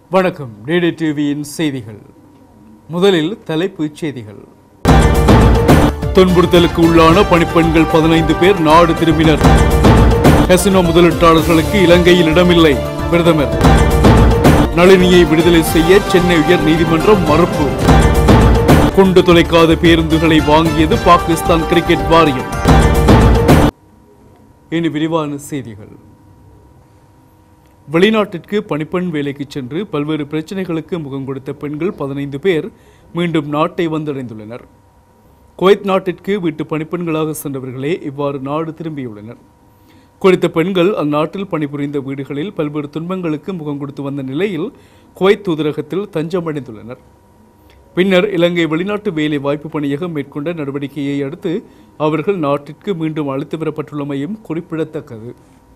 வணக்கம் டிடி டிவியின் செய்திகள் முதலில் தலைப்புச் செய்திகள் துன்புறுத்தலுக்கு உள்ளான பணிப்பெண்கள் பதினைந்து பேர் நாடு திரும்பினர் கசினோ முதலீட்டாளர்களுக்கு இலங்கையில் இடமில்லை பிரதமர் நளினியை விடுதலை செய்ய சென்னை உயர் நீதிமன்றம் மறுப்பு குண்டு துளைக்காத பேருந்துகளை வாங்கியது பாகிஸ்தான் கிரிக்கெட் வாரியம் இனி விரிவான செய்திகள் வெளிநாட்டிற்கு பணிப்பெண் வேலைக்கு சென்று பல்வேறு பிரச்சனைகளுக்கு முகம் கொடுத்த பெண்கள் பதினைந்து பேர் மீண்டும் நாட்டை வந்தடைந்துள்ளனர் குவைத் நாட்டிற்கு வீட்டு பணிப்பெண்களாக சென்றவர்களே இவ்வாறு நாடு திரும்பியுள்ளனர் குறித்த பெண்கள் அந்நாட்டில் பணிபுரிந்த வீடுகளில் பல்வேறு துன்பங்களுக்கு முகம் கொடுத்து வந்த நிலையில் குவைத் தூதரகத்தில் தஞ்சமடைந்துள்ளனர் பின்னர் இலங்கை வெளிநாட்டு வேலை வாய்ப்பு பணியகம் மேற்கொண்ட நடவடிக்கையை அடுத்து அவர்கள் நாட்டிற்கு மீண்டும் அழைத்து வரப்பட்டுள்ளமையும் குறிப்பிடத்தக்கது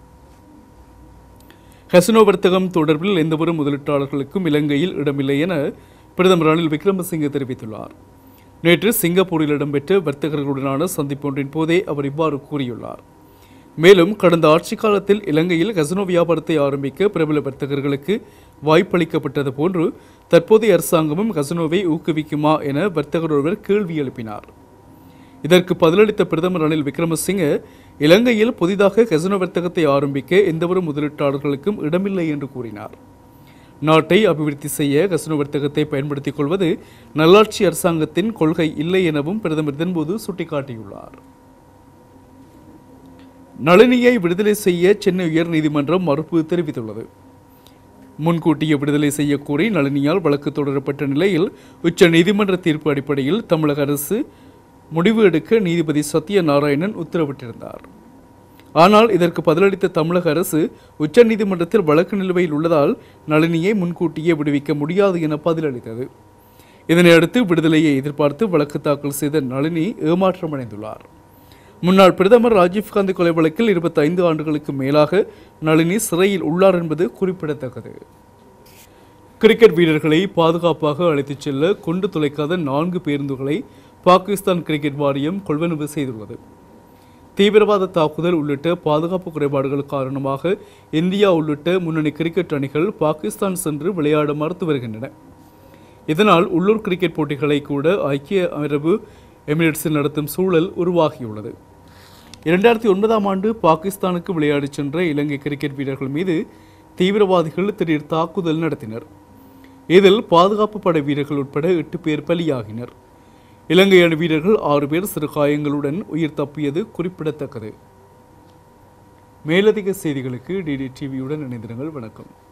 கசினோ வர்த்தகம் தொடர்பில் எந்தவொரு முதலீட்டாளர்களுக்கும் இலங்கையில் இடமில்லை என பிரதமர் ரணில் விக்ரமசிங்கே தெரிவித்துள்ளார் நேற்று சிங்கப்பூரில் இடம்பெற்ற வர்த்தகர்களுடனான சந்திப்பொன்றின் போதே அவர் இவ்வாறு கூறியுள்ளார் மேலும் கடந்த ஆட்சி காலத்தில் இலங்கையில் கசினோ வியாபாரத்தை ஆரம்பிக்க பிரபல வர்த்தகர்களுக்கு வாய்ப்பளிக்கப்பட்டது போன்று தற்போதைய அரசாங்கமும் கசினோவை ஊக்குவிக்குமா என வர்த்தகர் ஒருவர் கேள்வி எழுப்பினார் இதற்கு பதிலளித்த பிரதமர் ரணில் விக்ரமசிங்க இலங்கையில் புதிதாக கசினோ வர்த்தகத்தை ஆரம்பிக்க எந்தவொரு முதலீட்டாளர்களுக்கும் இடமில்லை என்று கூறினார் நாட்டை அபிவிருத்தி செய்ய கசினோ வர்த்தகத்தை பயன்படுத்திக் கொள்வது நல்லாட்சி அரசாங்கத்தின் கொள்கை இல்லை எனவும் பிரதமர் இதன்போது சுட்டிக்காட்டியுள்ளார் நளினியை விடுதலை செய்ய சென்னை உயர்நீதிமன்றம் மறுப்பு தெரிவித்துள்ளது முன்கூட்டிய விடுதலை செய்யக்கோரி நளினியால் வழக்கு தொடரப்பட்ட நிலையில் உச்ச நீதிமன்ற தீர்ப்பு அடிப்படையில் தமிழக அரசு முடிவு எடுக்க நீதிபதி சத்யநாராயணன் உத்தரவிட்டிருந்தார் ஆனால் இதற்கு பதிலளித்த தமிழக அரசு உச்சநீதிமன்றத்தில் வழக்கு நிலுவையில் உள்ளதால் நளினியை முன்கூட்டியே விடுவிக்க முடியாது என பதிலளித்தது இதனையடுத்து விடுதலையை எதிர்பார்த்து வழக்கு தாக்கல் செய்த நளினி ஏமாற்றமடைந்துள்ளார் முன்னாள் பிரதமர் ராஜீவ்காந்தி கொலை வழக்கில் இருபத்தைந்து ஆண்டுகளுக்கு மேலாக நளினி சிறையில் உள்ளார் என்பது குறிப்பிடத்தக்கது கிரிக்கெட் வீரர்களை பாதுகாப்பாக அழைத்துச் செல்ல கொண்டு துளைக்காத நான்கு பேருந்துகளை பாகிஸ்தான் கிரிக்கெட் வாரியம் கொள்வனவு செய்துள்ளது தீவிரவாத தாக்குதல் உள்ளிட்ட பாதுகாப்பு குறைபாடுகள் காரணமாக இந்தியா உள்ளிட்ட முன்னணி கிரிக்கெட் அணிகள் பாகிஸ்தான் சென்று விளையாட மறுத்து வருகின்றன இதனால் உள்ளூர் கிரிக்கெட் போட்டிகளை கூட ஐக்கிய அரபு எமிரேட்ஸில் நடத்தும் சூழல் உருவாகியுள்ளது இரண்டாயிரத்தி ஒன்பதாம் ஆண்டு பாகிஸ்தானுக்கு விளையாடிச் சென்ற இலங்கை கிரிக்கெட் வீரர்கள் மீது தீவிரவாதிகள் திடீர் தாக்குதல் நடத்தினர் இதில் பாதுகாப்பு படை வீரர்கள் உட்பட எட்டு பேர் பலியாகினர் இலங்கை அணி வீரர்கள் ஆறு பேர் சிறு காயங்களுடன் உயிர் தப்பியது குறிப்பிடத்தக்கது மேலதிக செய்திகளுக்கு டிடி டிவியுடன் இணைந்திருங்கள் வணக்கம்